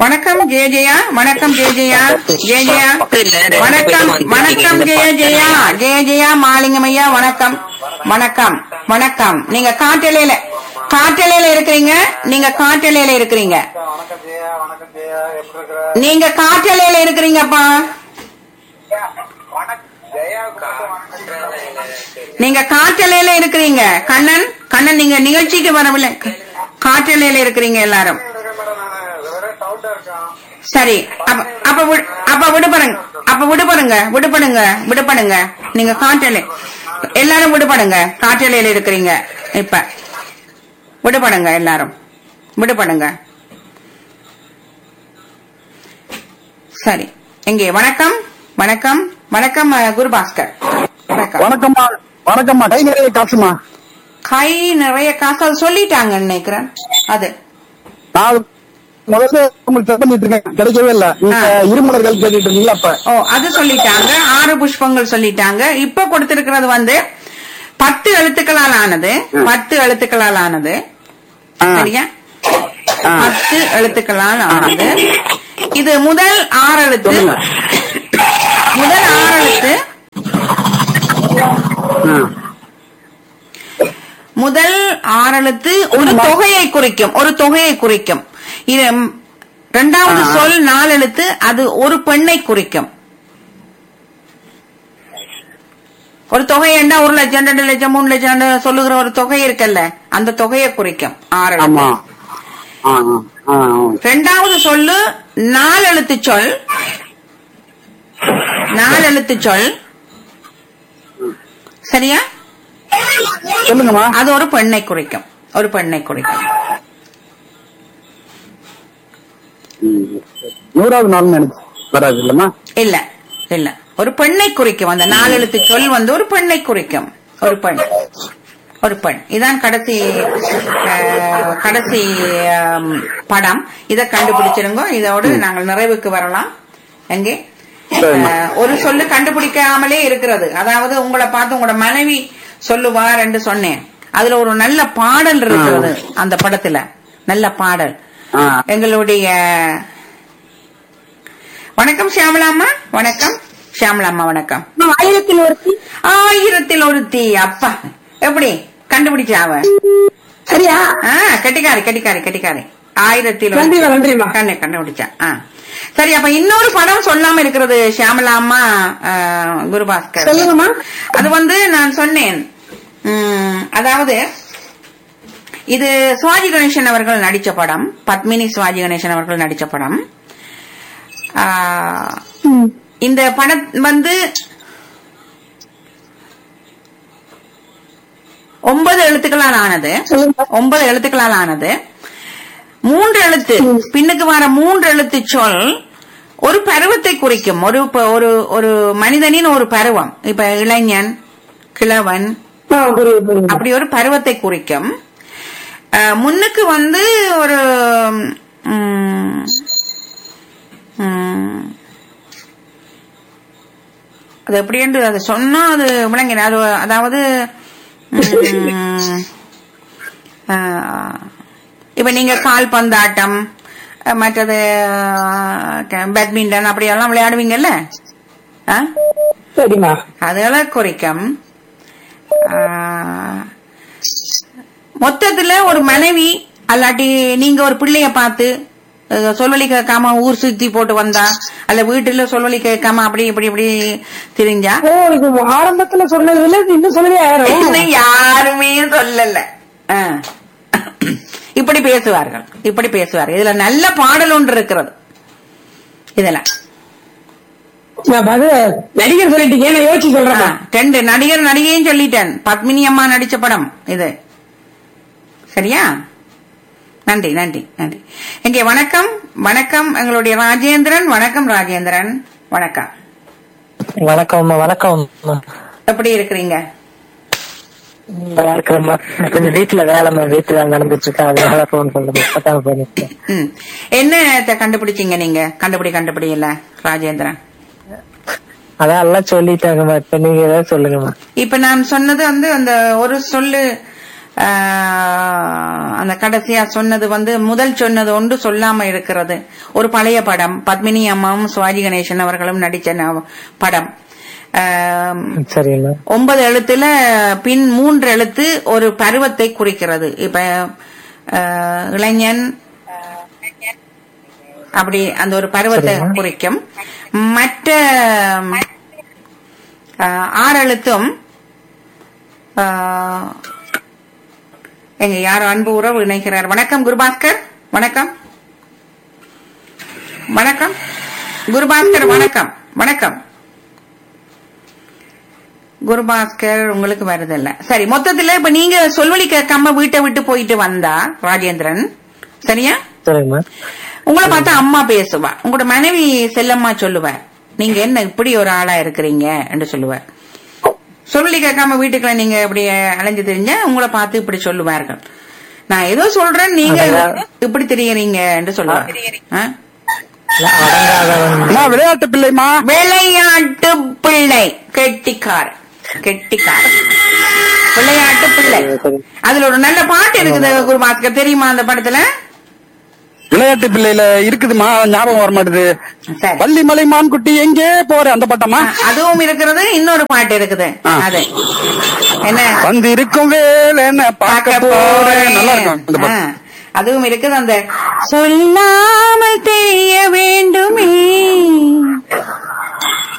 வணக்கம் ஜெய ஜெயா வணக்கம் ஜெய ஜெயா ஜெய ஜெயா வணக்கம் வணக்கம் ஜெய ஜெயா ஜெய ஜெயா மாலிங்கமையா வணக்கம் வணக்கம் வணக்கம் நீங்க காட்டலையில காட்டலையில இருக்கிறீங்க நீங்க காட்டலையில இருக்கிறீங்க வணக்கம் ஜெயா வணக்கம் ஜெயா எப்படி இருக்கிற நீங்க காட்டலையில இருக்கிறீங்கப்பா வணக்கம் ஜெயா வணக்கம் நீங்க காட்டலையில இருக்கிறீங்க கண்ணன் கண்ணன் நீங்க நிகழ்ச்சிக்கு வரவில்லை காட்டலையில இருக்கிறீங்க எல்லாரும் மேடம் நான் வேற சவுண்டா இருக்கான் சரி அப்ப அப்ப வி- அப்ப விடுபடுங்க அப்ப விடுபடுங்க விடுபடுங்க விடுபடுங்க நீங்க காட்டலை எல்லாரும் விடுபடுங்க காட்டலையில இருக்கிறீங்க இப்ப விடுபடுங்க எல்லாரும் விடுபடுங்க சரி எங்கே வணக்கம் வணக்கம் வணக்கம் அஹ், குருபாஸ்கர் வணக்கம் வணக்கம்மா வணக்கம்மா கை நிறைய காசுமா கை நிறைய காசு அது சொல்லிட்டாங்க நினைக்கிறேன் அது நான் முதல்ல உங்களுக்கு செக் பண்ணிட்டு இருக்கேன் கிடைக்கவே இல்ல நீங்க ஆ. இருமலர்கள் கேட்டுட்டு இருந்தீங்களா அப்ப ஓ அது சொல்லிட்டாங்க ஆறு புஷ்பங்கள் சொல்லிட்டாங்க இப்ப கொடுத்திருக்கிறது வந்து பத்து எழுத்துக்களால் ஆனது பத்து எழுத்துக்களால் ஆனது ஆ. சரியா ஆ. பத்து எழுத்துக்களால் ஆனது இது முதல் ஆறு எழுத்து சொல்லுங்க. முதல் ஆறு எழுத்து ஆ. முதல் ஆறு எழுத்து ஒரு தொகையை குறிக்கும் ஒரு தொகையை குறிக்கும் இது ம், இரண்டாவது ஆ. சொல் நாலு எழுத்து அது ஒரு பெண்ணை குறிக்கும் ஒரு தொகை என்ன ஒரு லட்சம் ரெண்டு லட்சம் மூணு லட்சம் சொல்லுகிற ஒரு தொகை இருக்குல்ல அந்த தொகையை குறிக்கும் ஆறு ஆமா எழுத்து ஆ, ஆ, ஆ, ஆ. ரெண்டாவது சொல்லு நாலு எழுத்து சொல் நாலு எழுத்து சொல் சரியா சொல்லுங்கம்மா அது ஒரு பெண்ணை குறிக்கும் ஒரு பெண்ணை குறிக்கும் ம். நூறாவது நாள் நினைச்சு வராது இல்லம்மா இல்ல இல்ல ஒரு பெண்ணை குறிக்கும் அந்த நாலு எழுத்து சொல் வந்து ஒரு பெண்ணை குறிக்கும் ஒரு பெண் ஒரு பெண் இதான் கடைசி அஹ், கடைசி ஆம், படம் இத கண்டுபிடிச்சிருங்க இதோடு நாங்கள் நிறைவுக்கு வரலாம் எங்கே சரிம்மா. அஹ், ஒரு சொல்லு கண்டுபிடிக்காமலே இருக்கிறது அதாவது உங்களை பார்த்து உங்களோட மனைவி சொல்லுவார் என்று சொன்னேன் அதுல ஒரு நல்ல பாடல் இருக்கிறது அந்த படத்துல நல்ல பாடல் ஆ. எங்களுடைய வணக்கம் ஷியாமலாம்மா வணக்கம் ஷியாமலாம்மா வணக்கம் ஆயிரத்தில் ஒருத்தி ஆயிரத்தில் ஒரு தீ அப்பா எப்படி கண்டுபிடிச்சா அவ சரியா ஆ, கெட்டிக்காரி கெட்டிக்காரி கெட்டிக்காரி ஆயிரத்தில் ஒரு நன்றிமா நன்றிமா கண்ணு கண்டுபிடிச்சா ஆ. சரி அப்ப இன்னொரு படம் சொல்லாம இருக்கிறது ஷியாமலாம்மா ஆ, குருபாஸ்கர் சொல்லுங்கம்மா அது வந்து நான் சொன்னேன் உம், அதாவது இது சிவாஜி கணேசன் அவர்கள் நடிச்ச படம் பத்மினி சிவாஜி கணேசன் அவர்கள் நடிச்ச படம் ஆ, இந்த படம் வந்து ஒன்பது எழுத்துக்களால் ஆனது சொல்லுங்க ஒன்பது எழுத்துக்களால் ஆனது மூன்று எழுத்து பின்னுக்கு வர மூன்று எழுத்து சொல் ஒரு பருவத்தை குறிக்கும் ஒரு ப- ஒரு ஒரு மனிதனின் ஒரு பருவம் இப்ப இளைஞன் கிழவன் ஆ, புரியுது புரியுது அப்படி ஒரு பருவத்தை குறிக்கும் அஹ், முன்னுக்கு வந்து ஒரு ம், ம், அது எப்படி என்று அது சொன்னா அது விளங்கின அது அதாவது ம், அஹ், இப்ப நீங்க கால்பந்தாட்டம் அஹ், மற்றது அஹ், பேட்மிண்டன் அப்படியெல்லாம் விளையாடுவீங்கல்ல ஆ சரிம்மா அதெல்லாம் குறிக்கும் ஆ, மொத்தத்துல ஒரு மனைவி அல்லாட்டி நீங்க ஒரு பிள்ளைய பார்த்து அஹ், சொல்வழி கேட்காம ஊர் சுத்தி போட்டு வந்தா அல்ல வீட்டுல சொல்வழி கேட்காம அப்படி இப்படி இப்படி திரிஞ்சா ஓ இது ஆரம்பத்துல சொன்னதுல இது இன்னும் சொல்லவே ஆயிரும் இன்னும் யாருமே சொல்லல ஆ. இப்படி பேசுவார்கள் இப்படி பேசுவார்கள் இதுல நல்ல பாடல் ஒன்று இருக்கிறது இதுல நான் பதில் நடிகர் சொல்லிட்டீங்க நான் யோசிச்சு ஆ, சொல்றேன் ரெண்டு நடிகர் நடிகையும் சொல்லிட்டேன் பத்மினி அம்மா நடிச்ச படம் இது சரியா நன்றி நன்றி நன்றி இங்கே வணக்கம் வணக்கம் எங்களுடைய ராஜேந்திரன் வணக்கம் ராஜேந்திரன் வணக்கம் வணக்கம்மா வணக்கம்மா எப்படி இருக்கிறீங்க நல்லா இருக்கிறேம்மா கொஞ்சம் வீட்டுல வேலைம்மா வீட்டுல நடந்துட்டு இருக்கேன் அதனால போன் பண்ணுறேன் இப்பதான் பண்ணிருக்கேன் ம் என்ன கண்டுபிடிச்சீங்க நீங்க கண்டுபிடி கண்டுபிடி இல்ல ராஜேந்திரன் அதான் எல்லாம் சொல்லிட்டாங்கம்மா இப்ப நீங்க ஏதாவது சொல்லுங்கம்மா இப்ப நான் சொன்னது வந்து அந்த ஒரு சொல்லு ஆஹ், அந்த கடைசியா சொன்னது வந்து முதல் சொன்னது ஒன்று சொல்லாம இருக்கிறது ஒரு பழைய படம் பத்மினி அம்மாவும் சிவாஜி கணேசன் அவர்களும் நடிச்ச ந- படம் ஆஹ், சரிங்கம்மா ஒன்பது எழுத்துல பின் மூன்று எழுத்து ஒரு பருவத்தை குறிக்கிறது இப்ப ஆஹ், இளைஞன் அப்படி அந்த ஒரு பருவத்தை சரிங்க. குறிக்கும் மற்ற ஆஹ், ஆறு எழுத்தும் ஆஹ், எங்க யார் அன்பு உறவு இணைகிறார் வணக்கம் குருபாஸ்கர் வணக்கம் வணக்கம் குருபாஸ்கர் வணக்கம் வணக்கம் குருபாஸ்கர் உங்களுக்கு வருதில்ல சரி மொத்தத்துல இப்ப நீங்க சொல்வழி கேட்காம வீட்டை விட்டு போயிட்டு வந்தா ராஜேந்திரன் சரியா சரிங்கம்மா உங்களை பார்த்தா அம்மா பேசுவா உங்களோட மனைவி செல்லம்மா சொல்லுவ நீங்க என்ன இப்படி ஒரு ஆளா இருக்கிறீங்க என்று சொல்லுவ சொல்லி கேட்காம வீட்டுக்குள்ள நீங்க இப்படி அலைஞ்சு தெரிஞ்ச உங்களை பார்த்து இப்படி சொல்லுவார்கள் நான் ஏதோ சொல்றேன் நீங்க இப்படி தெரியறீங்க என்று சொல்லுவாங்க ஆ? அடங்காதவன் அம்மா விளையாட்டு பிள்ளைமா விளையாட்டு பிள்ளை கெட்டிக்காரன் கெட்டிக்காரன் விளையாட்டு பிள்ளை அதுல ஒரு நல்ல பாட்டு இருக்குது குருபாஸ்கர் தெரியுமா அந்த படத்துல விளையாட்டு பிள்ளையில இருக்குதுமா ஞாபகம் வர மாட்டுது சரி பள்ளி மலை மான்குட்டி எங்கே போற அந்த பட்டமா அதுவும் இருக்கிறது இன்னொரு பாட்டு இருக்குது ஆ. அது என்ன வந்து இருக்கும் வேலை என்ன பார்க்க போறேன் நல்லா இருக்கும் அந்த ஆ, பாட்டு அதுவும் இருக்குது அந்த சொல்லாமல் தெரிய வேண்டுமே